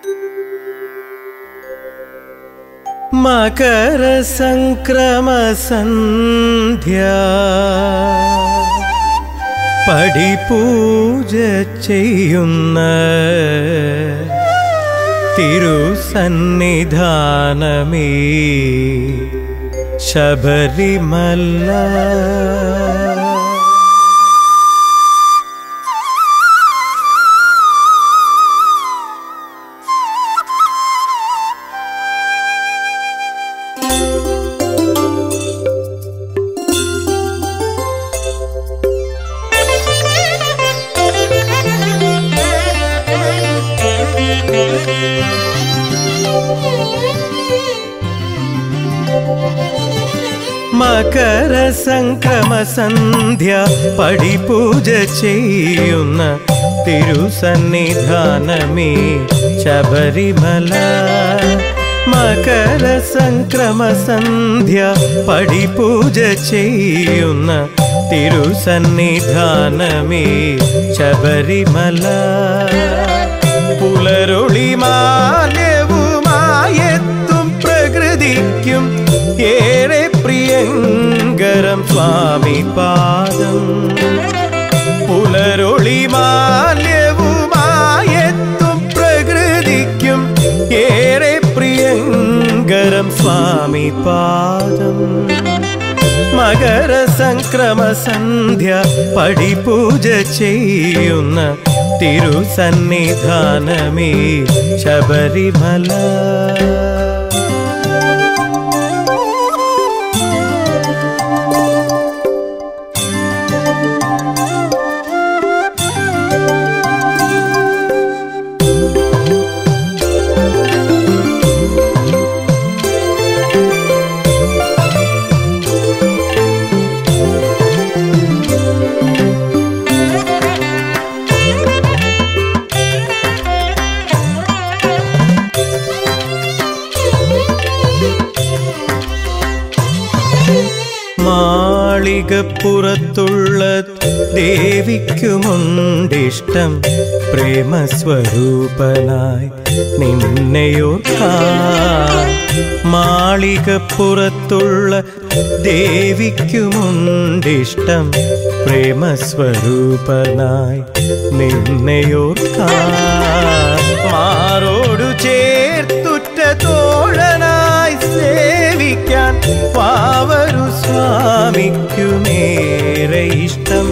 മകരസംക്രമസന്ധ്യ പടിപൂജ ചെയ്യുന്ന തിരുസന്നിധാനമേ ശബരിമല മകരസംക്രമസന്ധ്യ പടിപൂജ ചെയ്യുന്ന തിരുസന്നിധാനമേ ശബരിമല മകരസംക്രമസന്ധ്യ പടിപൂജ ചെയ്യുന്ന തിരുസന്നിധാനമേ ശബരിമല പുലരൊളി മാല്യവുമായെത്തും പ്രകൃതിക്കും ഏറെ പ്രിയങ്കരം സ്വാമി പാദം പുലരൊളി മാല്യവുമായെത്തും പ്രകൃതിക്കും ഏറെ പ്രിയങ്കരം സ്വാമി പാദം മകരസംക്രമസന്ധ്യ പടിപൂജ ചെയ്യുന്ന തിരുസന്നിധാനമേ ശബരിമല മാളികപ്പുറത്തുള്ള ദേവിക്കുമുണ്ടിഷ്ടം പ്രേമസ്വരൂപനായി നിന്നെയോർക്കാൻ മാളികപ്പുറത്തുള്ള ദേവിക്കുമുണ്ടിഷ്ടം പ്രേമസ്വരൂപനായി നിന്നെയോർക്കാൻ മാറോടു ചേർത്തുറ്റ തോഴനായി സേവിക്കാൻ പാവരു സ്വാമിക്കുമേറെ ഇഷ്ടം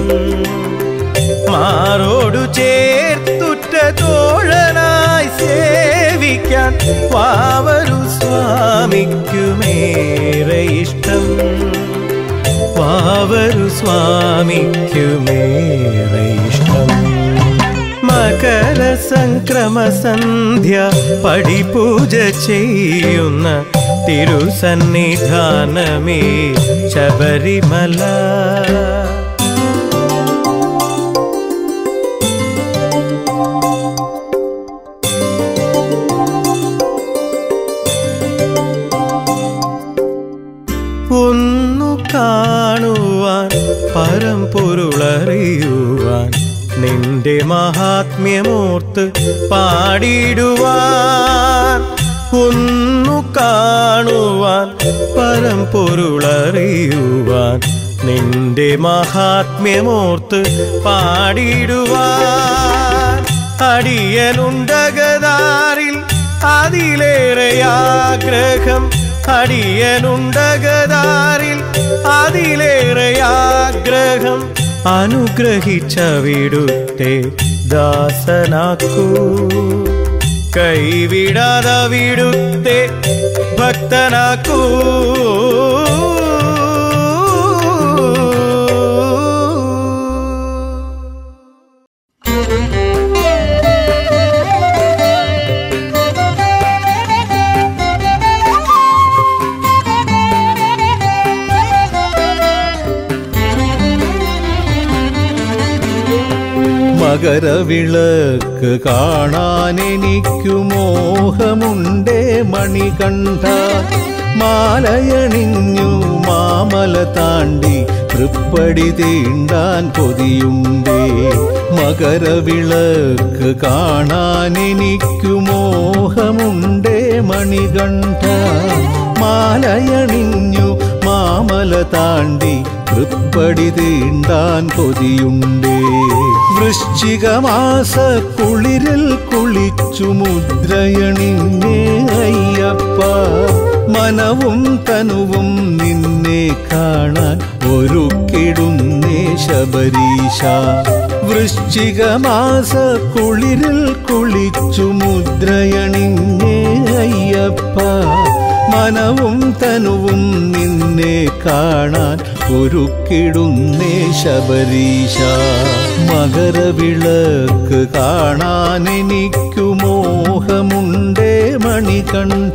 മാറോടു ചേർത്തുറ്റ തോഴനായി സേവിക്കാൻ പാവരു സ്വാമിക്കുമേറെ ഇഷ്ടം പാവരു സ്വാമിക്കുമേറെ ഇഷ്ടം മകരസംക്രമസന്ധ്യ പടിപൂജ ചെയ്യുന്ന തിരുസന്നിധാനമേ ശബരിമല ഒന്നു കാണുവാൻ പരമ്പൊരുളറിയുവാൻ നിന്റെ മഹാത്മ്യമോർത്ത് പാടിടുവാൻ ഒന്നു കാണുവാൻ പരമ്പൊരുളറിയുവാൻ നിന്റെ മഹാത്മ്യമോർത്ത് പാടിടുവാൻ അടിയനുണ്ടകതാരിൽ അതിലേറെ ആഗ്രഹം അടിയനുണ്ടകതാരിൽ അതിലേറെ ആഗ്രഹം അനുഗ്രഹിച്ച വിടുത്തെ ദാസനാക്കൂ കൈവിടാതെ വിടുത്തെ ഭക്തനാക്കൂ മകരവിളക്ക് കാണാൻ എനിക്കു മോഹമുണ്ടേ മണികണ്ഠ മാലയണിഞ്ഞു മാമല താണ്ടി തൃപ്പടി തീണ്ടാൻ കൊതിയുണ്ടേ മകരവിളക്ക് കാണാൻ എനിക്കു മോഹമുണ്ടേ മണികണ്ഠ മാലയണിഞ്ഞു മാമല താണ്ടി തൃപ്പടി തീണ്ടാൻ കൊതിയുണ്ടേ വൃശ്ചിക മാസ കുളിരിൽ കുളിച്ചു മുദ്രയണിഞ്ഞേ അയ്യപ്പ മനവും തനുവും നിന്നെ കാണാൻ ഒരുക്കിടുന്നേ ശബരീശ വൃശ്ചിക മാസ കുളിരിൽ കുളിച്ചു മുദ്രയണിഞ്ഞേ അയ്യപ്പ മനവും തനുവും നിന്നെ കാണാൻ ഒരുക്കിടുന്നേ ശബരീശ മകരവിളക്ക് കാണാൻ എനിക്കു മോഹമുണ്ടേ മണികണ്ഠ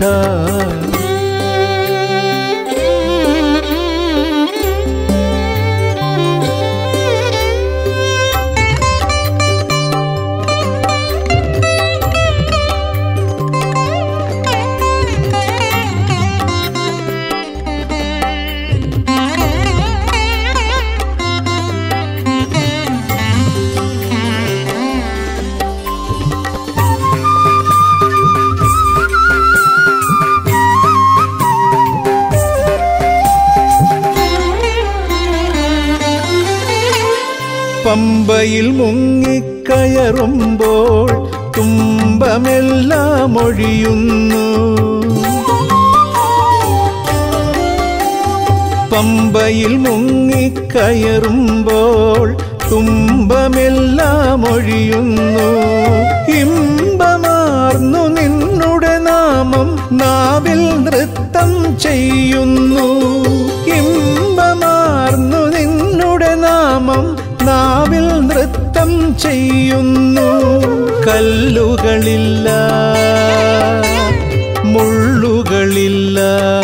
പമ്പയിൽ മുങ്ങിക്കയറുമ്പോൾ തുമ്പമെല്ലാം ഒഴിയുന്നു പമ്പയിൽ മുങ്ങിക്കയറുമ്പോൾ തുമ്പമെല്ലാം ഒഴിയുന്നു ഇമ്പമാർന്നു നിന്നുടെ നാമം നാവിൽ നൃത്തം ചെയ്യുന്നു ഇമ്പമാർന്നു നിന്നുടെ നാമം നാവിൽ നൃത്തം ചെയ്യുന്നു കല്ലുകളില്ല മുള്ളുകളില്ല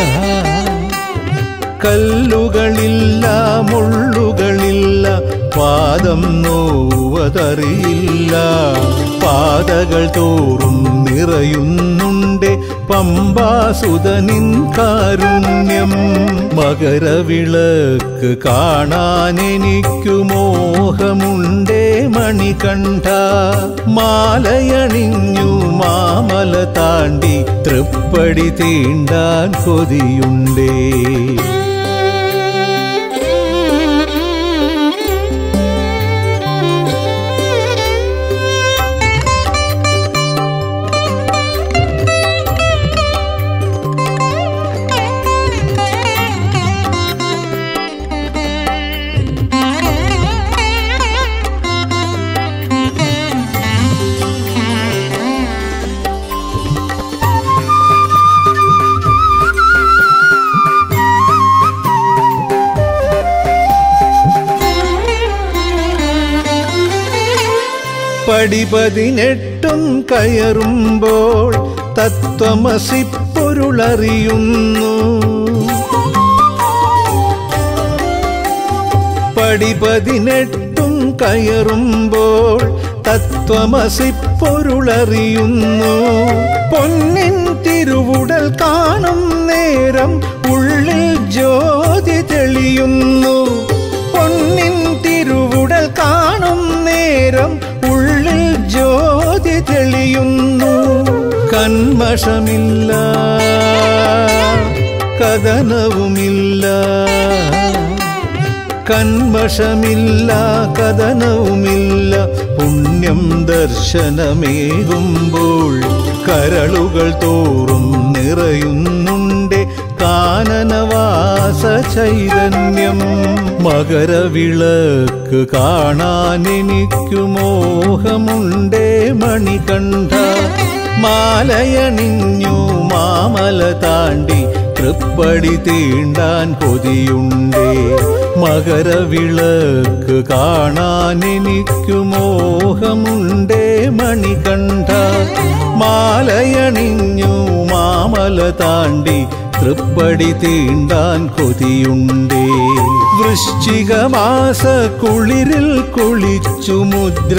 കല്ലുകളില്ല മുള്ളുകളില്ല പാദം നോവതറിയില്ല പാതകൾ തോറും നിറയുന്നുണ്ട് പമ്പാസുതനിൻ കാരുണ്യം മകരവിളക്ക് കാണാൻ എനിക്കു മോഹമുണ്ടേ മണികണ്ഠ മാലയണിഞ്ഞു മാമല താണ്ടി തൃപ്പടി തീണ്ടാൻ കൊതിയുണ്ടേ പടി പതിനെട്ടും കയറുമ്പോൾ തത്വമസി പൊരുളറിയുന്നു പടി പതിനെട്ടും കയറുമ്പോൾ തത്വമസി പൊരുളറിയുന്നു പൊന്നിൻ തിരുവുടൽ കാണും നേരം ഉള്ളിൽ ജ്യോതി തെളിയുന്നു പൊന്നിൻ തിരുവുടൽ കാണും നേരം ഉള്ളിൽ ജ്യോതി തെളിയുന്നു കന്മഷമില്ല കഥനവുമില്ല കന്മഷമില്ല കഥനവുമില്ല പുണ്യം ദർശനമേകുമ്പോൾ കരളുകൾ തോറും നിറയുന്നുണ്ട് കാനനവാസ ചൈതന്യം മകരവിളക്ക് കാണാൻ എനിക്കു മോഹമുണ്ടേ മണികണ്ഠ മാലയണിഞ്ഞു മാമല താണ്ടി തൃപ്പടി തീണ്ടാൻ കൊതിയുണ്ടേ മകരവിളക്ക് കാണാൻ എനിക്കു മോഹമുണ്ടേ മണികണ്ഠ മാലയണിഞ്ഞു മാമല താണ്ടി തൃപ്പടി തീണ്ടാൻ കൊതിയുണ്ടേ വൃശ്ചിക മാസ കുളിരിൽ കുളിച്ചു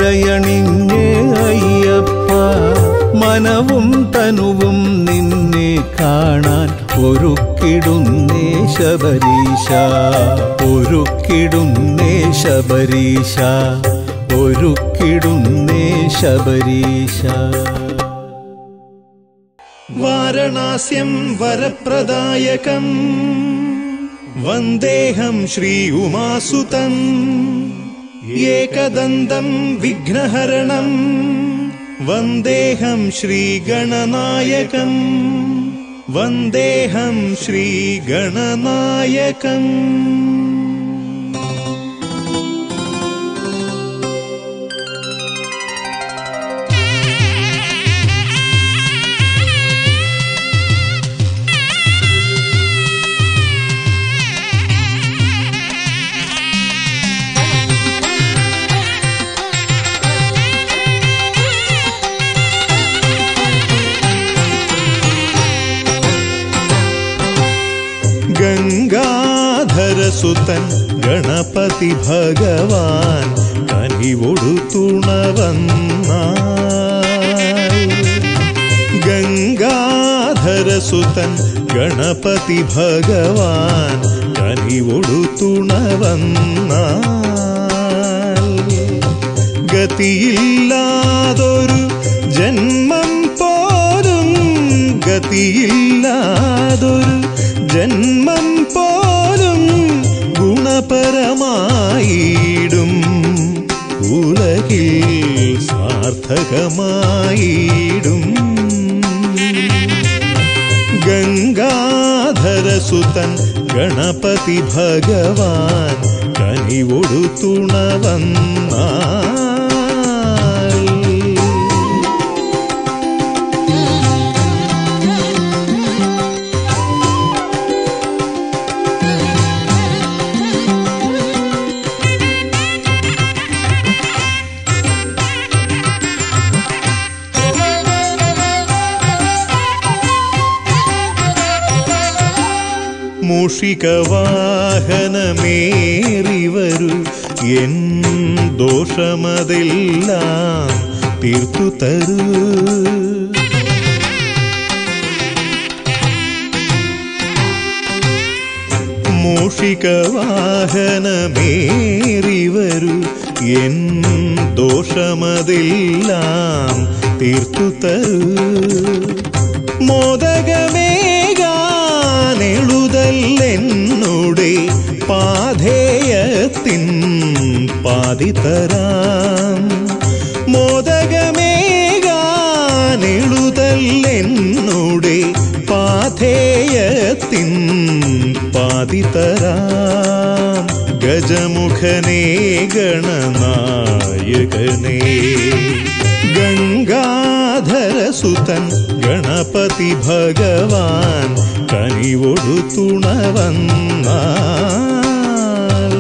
മുദ്രയണിഞ്ഞേ അയ്യപ്പ മനവും തനുവും നിന്നെ കാണാൻ ഒരുക്കിടുന്നേ ശബരീശ ഒരുക്കിടുന്നേ ശബരീശ ഒരുക്കിടുന്നേ ശബരീശ വാരണാസ്യം വരപ്രദായകം വന്ദേഹം ശ്രീ ഉമാസുതം ഏകദന്തം വിഘ്നഹരണം വന്ദേഹം ശ്രീഗണനായകം വന്ദേഹം ശ്രീഗണനായകം ഗംഗാധരസുതൻ ഗണപതി ഭഗവാൻ കനിവൊടു തുണവന്നായി ഗംഗാധരസുതൻ ഗണപതി ഭഗവാൻ കനിവൊടു തുണവന്നായി ഗതിയില്ലാതൊരു ജന്മം പോലും ഗതിയില്ലാതൊരു ജന്മം പോലും ഗുണപരമായിടും ഉലകിൽ സാർത്ഥകമായിടും ഗംഗാധരസുതൻ ഗണപതി ഭഗവാൻ കനിവൊടു തുണവന്നായി മൂഷികവാഹനമേറി വരൂ എൻ ദോഷമതെല്ലാം തീർത്തു തരൂ മൂഷികവാഹനമേറി വരൂ എൻ ദോഷമതെല്ലാം തീർത്തു തരൂ മോദകമേകാനെഴുതല്ലെന്നുടെ പാധേയത്തിൻ പാതിതരാം മോദകമേകാനെഴുതല്ലെന്നുടെ പാധേയത്തിൻ പാതിതരാം ഗജമുഖനേ ഗണനായകനേ ഗംഗാധരസുതൻ ഗണപതി ഭഗവാൻ കനിവൊടു തുണവന്നാൽ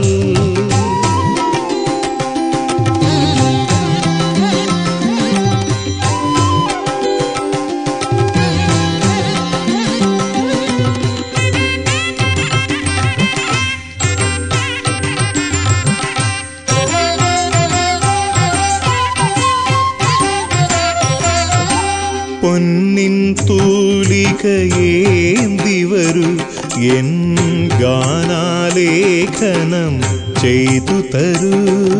പൊന്നിൻ തൂലികയേന്തി വരൂ എൻ ഗാനാലേഖനം ചെയ്തു തരൂ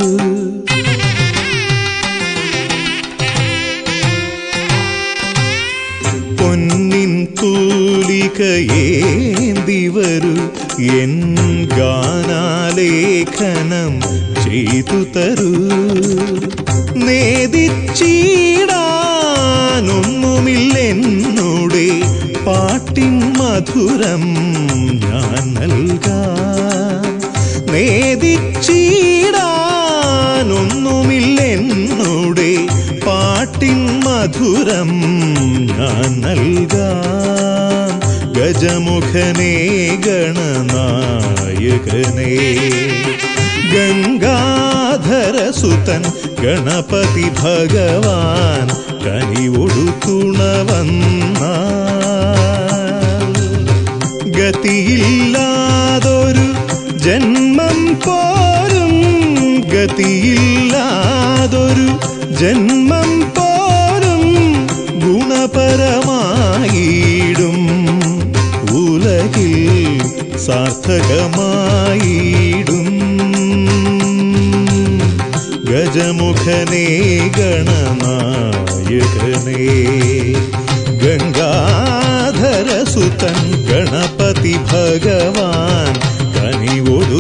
പൊന്നിൻ തൂലികയേന്തി വരൂ എൻ ഗാനാലേഖനം ചെയ്തു തരൂ നേദിച്ചീടാനൊന്നുമില്ലെന്നുടെ പാട്ടിൻ മധുരം ഞാൻ നൽകാം നേദിച്ചീടാനൊന്നുമില്ലെന്നുടെ പാട്ടിൻ മധുരം ഞാൻ നൽകാം ഗജമുഖനേ ഗണനായകനേ ഗംഗാധരസുതൻ ഗണപതി ഭഗവാൻ കനിവൊടു തുണവന്നാൽ ഗതിയില്ലാതൊരു ജന്മം പോലും ഗതിയില്ലാതൊരു ജന്മം പോലും ഗുണപരമായിടും മസ്തകമായിടും ഗജമുഖനേ ഗണനായകനേ ഗംഗാധരസുതൻ ഗണപതി ഭഗവാൻ കനിവൊടു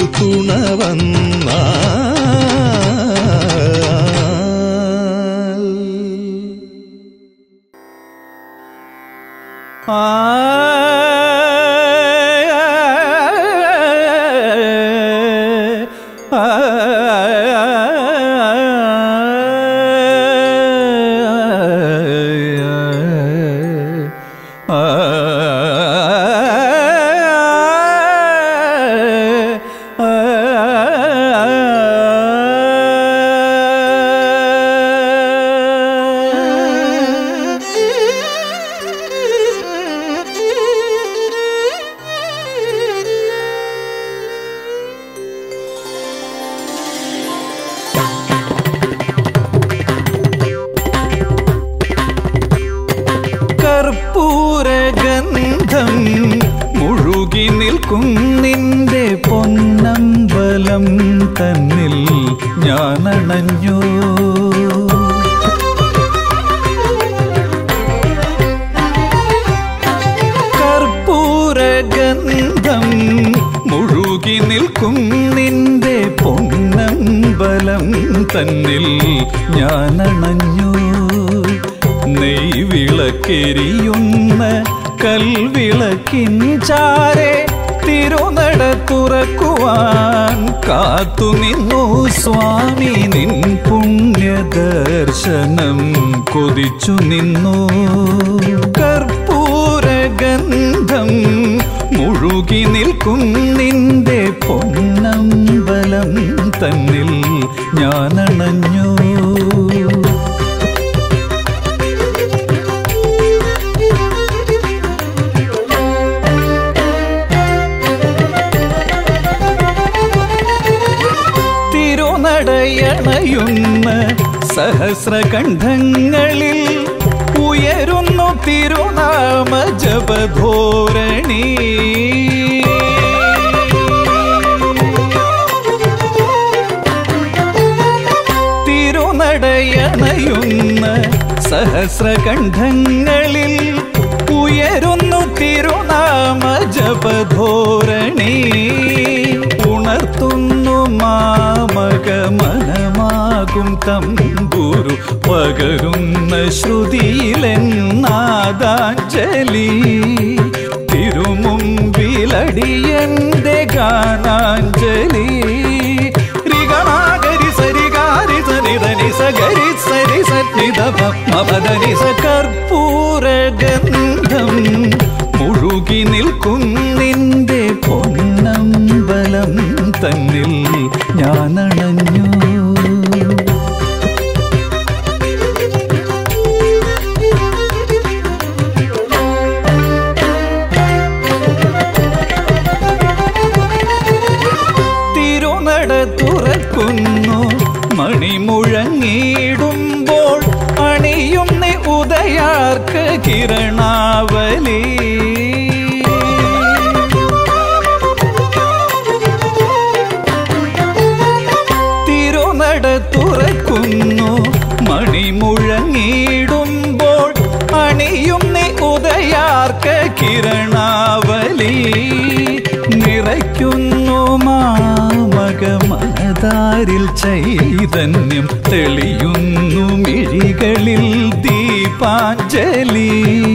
തുണവന്ന കർപ്പൂരഗന്ധം മുഴുകി നിൽക്കും നിന്റെ പൊന്നമ്പലം തന്നിൽ ഞാനണഞ്ഞു കർപ്പൂരഗന്ധം മുഴുകി നിൽക്കും നിന്റെ പൊന്നമ്പലം തന്നിൽ ഞാനണഞ്ഞു നെയ്വിളക്കെരിയുന്ന കൽവിളക്കിൻ ചാരെ തിരുനട തുറക്കുവാൻ കാത്തുനിന്നു സ്വാമി നിൻ പുണ്യദർശനം കൊതിച്ചു നിന്നു കർപ്പൂരഗന്ധം മുഴുകി നിൽക്കും നിന്റെ പൊന്നമ്പലം തന്നിൽ ഞാനണഞ്ഞു തിരുനടയണയുന്ന സഹസ്രകണ്ഠങ്ങളിൽ ഉയരുന്നു തിരുനാമ ജപധോരണി തിരുനടയണയുന്ന സഹസ്രകണ്ഠങ്ങളിൽ ഉയരുന്നു തിരുനാമ ജപധോരണി ഉണർത്തുന്നു മാമക മനമാകും തമ്പുരു പകരുന്ന ശ്രുതിയിലെന്നാദാഞ്ജലി തിരുമുമ്പിലടിയന്റെ ഗാനാഞ്ജലി രിഗമാഗരി സരിഗാരി സരിധനി സഗരി സരി സന്നിധ പദനി കർപ്പൂരഗന്ധം മുഴുകി നിൽക്കും നിന്റെ പൊന്നമ്പലം തന്നിൽ ഞാനണഞ്ഞു തിരുനട തുറക്കുന്നു മണിമുഴങ്ങിടുമ്പോൾ അണിയും നീ ഉദയാർക്ക് കിരണാവലി തിരുനട തുറക്കുന്നു മണിമുഴങ്ങിടുമ്പോൾ അണിയും നീ ഉദയാർക്ക് കിരണാവലി നിറയ്ക്കുന്നു മാമക മനതാരിൽ ചൈതന്യം തെളിയുന്നു മിഴികളിൽ ദീപാഞ്ജലി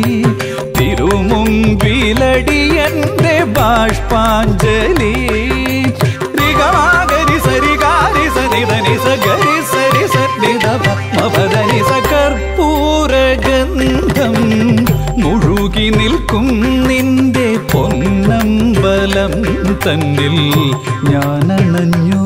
തിരുമുമ്പിലടിയന്റെ ബാഷ്പാഞ്ജലി രിഗമാഗരി സരിഗാരി സനിധനി സഗരി സരി സന്നിധ പദനി സകർപ്പൂരഗന്ധം മുഴുകി നിൽക്കും നിന്റെ പൊന്നമ്പലം തന്നിൽ ഞാനണഞ്ഞു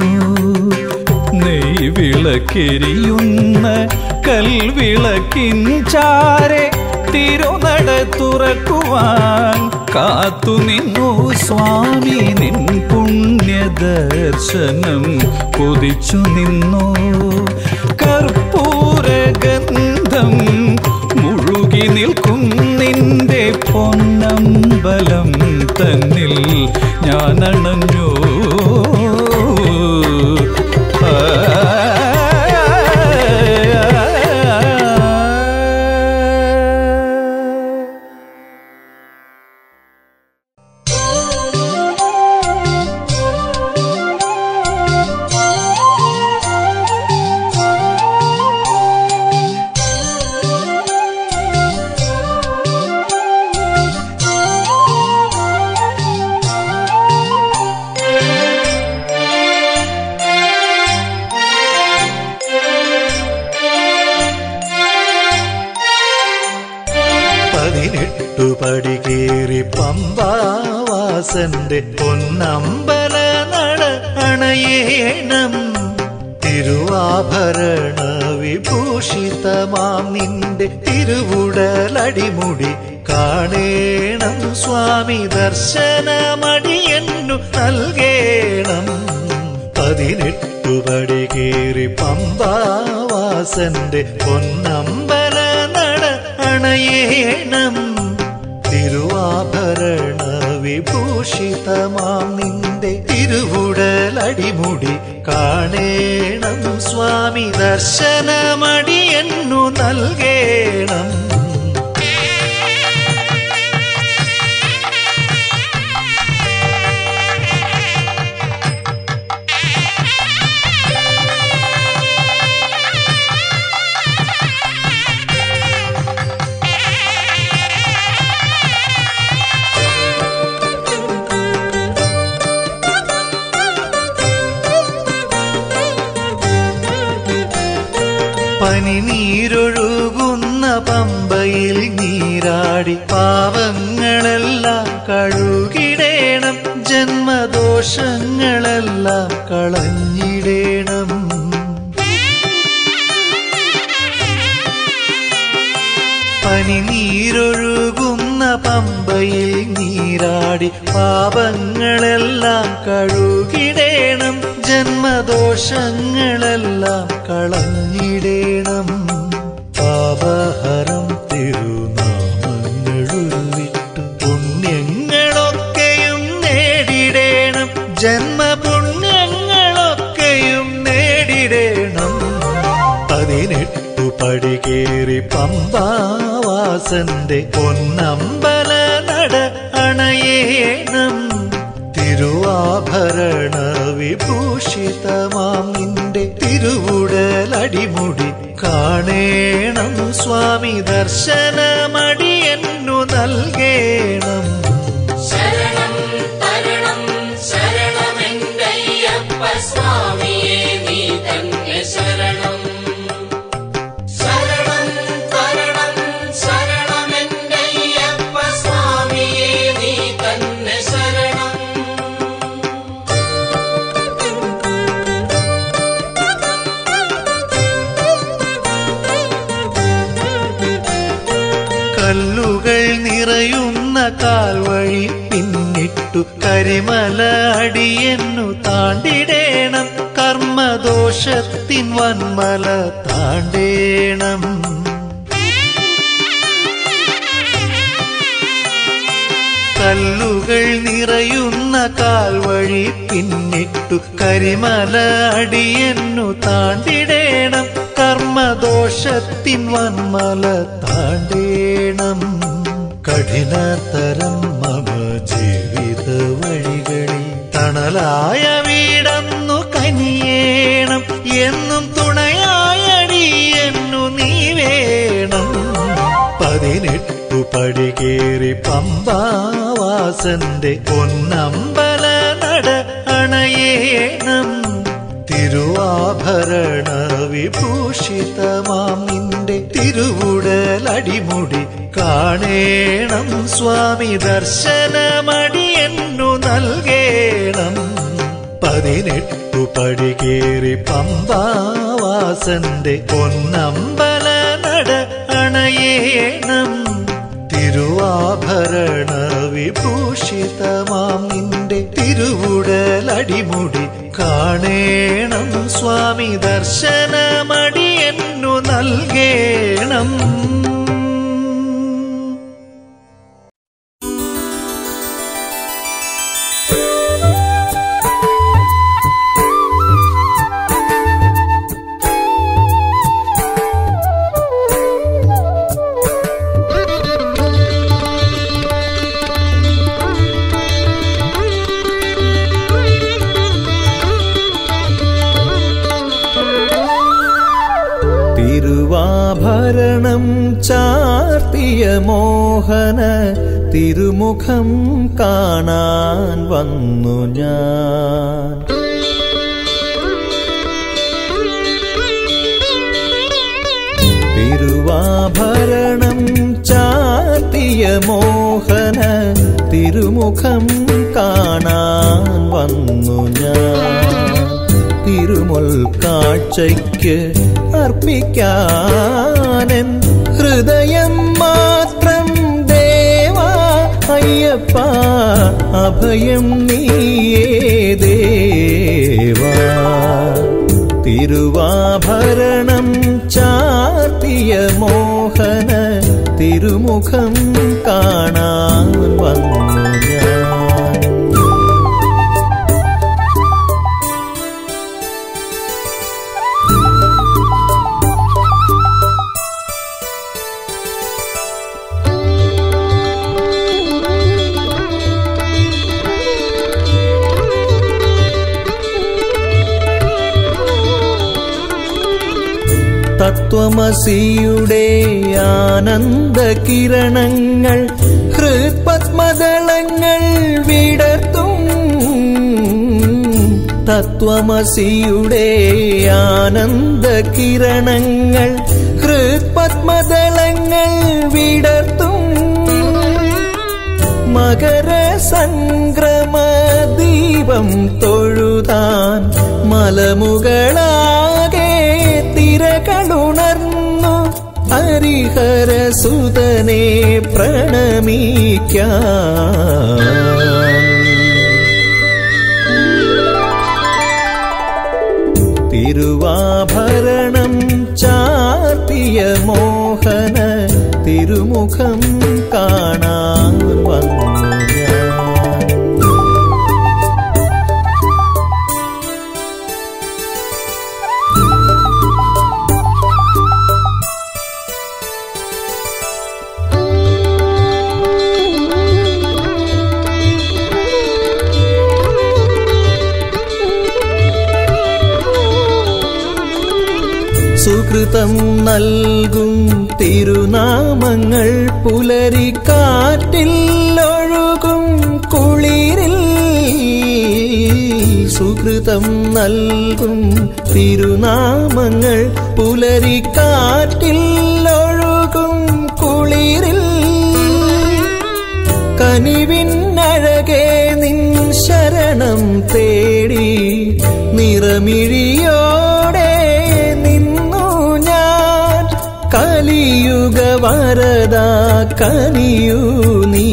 നെയ്വിളക്കെരിയുന്ന കൽവിളക്കിൻ ചാരെ തിരുനട തുറക്കുവാൻ കാത്തുനിന്നു സ്വാമി നിൻ പുണ്യദർശനം കൊതിച്ചു നിന്നു കർപ്പൂരഗന്ധം മുഴുകി നിൽക്കും നിന്റെ പൊന്നമ്പലം തന്നിൽ ഞാനണഞ്ഞു പതിനെട്ടു പടി കേറി പമ്പാവാസന്റെ പൊന്നമ്പല നട അണയേണം തിരുവാഭരണ വിഭൂഷിതമാം നിന്റെ തിരുവുടലടിമുടി കാണേണം സ്വാമി ദർശനമടിയെന്നു നൽകേണം പതിനെട്ടു പടി കേറി പമ്പാവാസന്റെ പൊന്നമ്പല നട അണയേണം തിരുവാഭരണ വിഭൂഷിതമാം നിന്റെ തിരുവുടലടിമുടി കാണേണം സ്വാമി ദർശനമടിയെന്നു നൽകേണം പനിനീരൊഴുകുന്ന പമ്പയിൽ നീരാടി പാവങ്ങളെല്ലാം കഴുകിടേണം ജന്മദോഷങ്ങളെല്ലാം കളഞ്ഞിടേണം പനിനീരൊഴുകുന്ന പമ്പയിൽ നീരാടി പാപങ്ങളെല്ലാം കഴുകിടേണം ജന്മദോഷങ്ങളെല്ലാം കളഞ്ഞിടേണം പാപഹരം തിരുനാമങ്ങളുരുവിട്ടു പുണ്യങ്ങളൊക്കെയും നേടിടേണം ജന്മപുണ്യങ്ങളൊക്കെയും നേടിടേണം പതിനെട്ടു പടി കേറി പമ്പാവാസന്റെ പൊന്നമ്പല നട അണയേണം തിരുവാഭരണ വിഭൂഷിതമാം നിന്റെ തിരുവുടലടിമുടി കാണേണം സ്വാമി ദർശനമടിയെന്നു നൽകേണം ശരണം തരണം ശരണമെന്തയ്യപ്പ സ്വാമിയേ നീ തന്നെ ശരണം ശരണം തരണം ശരണമെന്തയ്യപ്പ സ്വാമിയേ നീ തന്നെ ശരണം കല്ലുകൾ നിറയുന്ന കാൽവഴി പിന്നിട്ടു കരിമല അടിയെന്നു താണ്ടിടേണം കർമ്മദോഷത്തിൻ വന്മല താണ്ടേണം കല്ലുകൾ നിറയുന്ന കാൽവഴി പിന്നിട്ടു കരിമല അടിയെന്നു താണ്ടിടേണം കർമ്മദോഷത്തിൻ വന്മല താണ്ടേണം കഠിനതരം മമ ജീവിത വഴികളിൽ തണലായ വീടന്നു കനിയേണം എന്നും തുണയായടി എന്നു നീ വേണം പതിനെട്ടു പടി കേറി പമ്പാവാസന്റെ പൊന്നമ്പല നട അണയേണം തിരുവാഭരണ വിഭൂഷിതമാം നിന്റെ തിരുവുടലടിമുടി കാണേണം സ്വാമി ദർശനമടിയെന്നു നൽകേണം പതിനെട്ടു പടി കേറി പമ്പാവാസന്റെ പൊന്നമ്പല നട അണയേണം തിരുവാഭരണ വിഭൂഷിതമാം നിന്റെ തിരുവുടലടിമുടി കാണേണം സ്വാമി ദർശനമടിയെന്നു നൽകേണം തിരുവാഭരണം ചാർത്തിയ മോഹന തിരുമുഖം കാണാൻ വന്നു ഞാൻ തിരുവാഭരണം ചാർത്തിയ മോഹന തിരുമുഖം കാണാൻ വന്നു ഞാൻ തിരുമുൽ കാഴ്ചയ്ക്ക് അർപ്പിക്കാനൻ ഹൃദയം മാത്രം ദേവാ അയ്യപ്പ അഭയം നീയേ ദേവാ തിരുവാഭരണം ചാർത്തിയ മോഹന തിരുമുഖം കാണാൻ വന്നു ഞാൻ തത്വമസിയുടെ ആനന്ദ കിരണങ്ങൾ ഹൃത്പത്മദളങ്ങൾ വിടർത്തും തത്വമസിയുടെ ആനന്ദ കിരണങ്ങൾ ഹൃത്പത്മദളങ്ങൾ വിടർത്തും മകര സംക്രമ ദീപം തൊഴുതാൻ മലമുകളാകെ തിരകളുണർന്നു ഹരിഹര സുതനെ പ്രണമിക്കാൻ തിരുവാഭരണം ചാർത്തിയ മോഹന തിരുമുഖം കാണാൻ വന്നു ഞാൻ സുകൃതം നൽകും തിരുനാമങ്ങൾ പുലരിക്കാറ്റിൽ ഒഴുകും കുളിരിൽ സുകൃതം നൽകും തിരുനാമങ്ങൾ പുലരിക്കാറ്റിൽ ഒഴുകും കുളിരിൽ കനിവിന്നഴകെ നിൻ ശരണം തേടി നിറമിഴിയോടെ നിന്നു ഞാൻ കലിയുഗ വരദ കനിയൂ നീ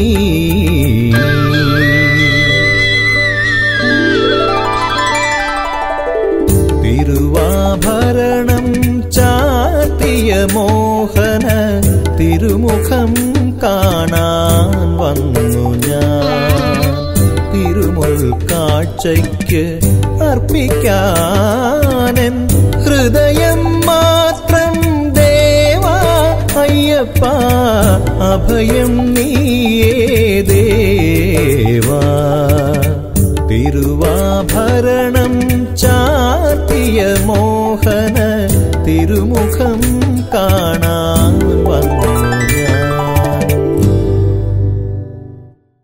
തിരുവാഭരണം ചാത്തിയ മോഹന തിരുമുഖം കാണാൻ വന്നു ഞാൻ തിരുമുൽ കാഴ്ചയ്ക്ക് അർപ്പിക്കാനൻ ഹൃദയം മാത്രം ദേവാ അയ്യപ്പ അഭയം നീയേ ദേവാ തിരുവാഭരണം ചാർത്തിയ മോഹന തിരുമുഖം കാണാൻ